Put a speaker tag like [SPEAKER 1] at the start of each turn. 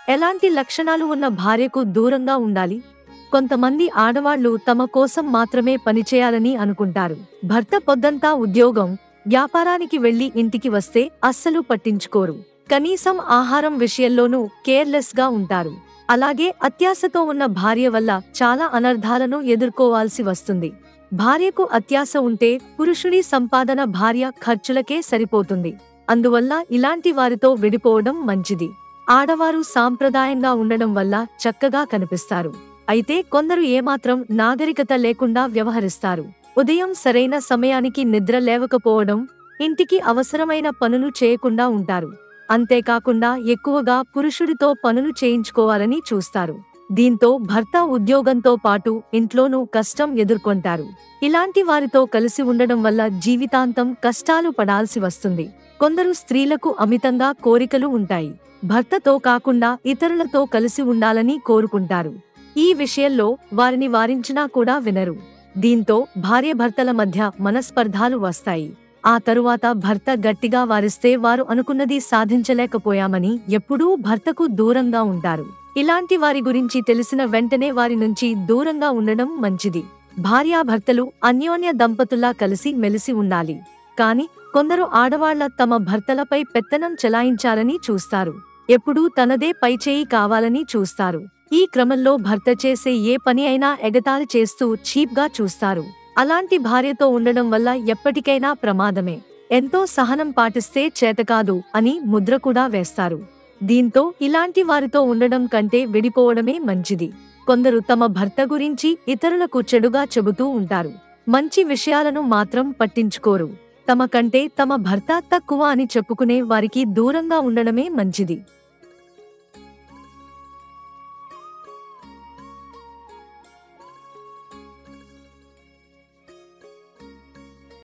[SPEAKER 1] ఎలాంటి లక్షణాలు ఉన్న భార్యకు దూరంగా ఉండాలి కొంతమంది ఆడవాళ్లు తమ కోసం మాత్రమే పనిచేయాలని అనుకుంటారు భర్త పొద్దంతా ఉద్యోగం వ్యాపారానికి వెళ్లి ఇంటికి వస్తే అస్సలు పట్టించుకోరు కనీసం ఆహారం విషయంలోనూ కేర్లెస్ గా ఉంటారు అలాగే అత్యాశతో ఉన్న భార్య వల్ల చాలా అనర్థాలను ఎదుర్కోవాల్సి వస్తుంది భార్యకు అత్యాశ ఉంటే పురుషుడి సంపాదన భార్య ఖర్చులకే సరిపోతుంది అందువల్ల ఇలాంటి వారితో విడిపోవడం మంచిది ఆడవారు సాంప్రదాయంగా ఉండడం వల్ల చక్కగా కనిపిస్తారు అయితే కొందరు ఏమాత్రం నాగరికత లేకుండా వ్యవహరిస్తారు ఉదయం సరైన సమయానికి నిద్ర లేవకపోవడం ఇంటికి అవసరమైన పనులు చేయకుండా ఉంటారు అంతేకాకుండా ఎక్కువగా పురుషుడితో పనులు చేయించుకోవాలని చూస్తారు దీంతో భర్త ఉద్యోగంతో పాటు ఇంట్లోనూ కష్టం ఎదుర్కొంటారు ఇలాంటి వారితో కలిసి ఉండడం వల్ల జీవితాంతం కష్టాలు పడాల్సి వస్తుంది కొందరు స్త్రీలకు అమితంగా కోరికలు ఉంటాయి భర్తతో కాకుండా ఇతరులతో కలిసి ఉండాలని కోరుకుంటారు ఈ విషయంలో వారిని వారించినా కూడా వినరు దీంతో భార్యాభర్తల మధ్య మనస్పర్ధాలు వస్తాయి ఆ తరువాత భర్త గట్టిగా వారిస్తే వారు అనుకున్నది సాధించలేకపోయామని ఎప్పుడూ భర్తకు దూరంగా ఉంటారు ఇలాంటి వారి గురించి తెలిసిన వెంటనే వారి నుంచి దూరంగా ఉండడం మంచిది భార్యాభర్తలు అన్యోన్య దంపతుల్లా కలిసి మెలిసి ఉండాలి కాని కొందరు ఆడవాళ్ల తమ భర్తలపై పెత్తనం చెలాయించాలని చూస్తారు ఎప్పుడూ తనదే పైచేయి కావాలని చూస్తారు ఈ క్రమంలో భర్త చేసే ఏ పని అయినా ఎగతాళి చేస్తూ చీప్గా చూస్తారు అలాంటి భార్యతో ఉండడం వల్ల ఎప్పటికైనా ప్రమాదమే ఎంతో సహనం పాటిస్తే చేతకాదు అని ముద్ర కూడా వేస్తారు దీంతో ఇలాంటి వారితో ఉండడం కంటే విడిపోవడమే మంచిది కొందరు తమ భర్త గురించి ఇతరులకు చెడుగా చెబుతూ ఉంటారు మంచి విషయాలను మాత్రం పట్టించుకోరు తమ కంటే తమ భర్త తక్కువ అని చెప్పుకునే వారికి దూరంగా ఉండడమే మంచిది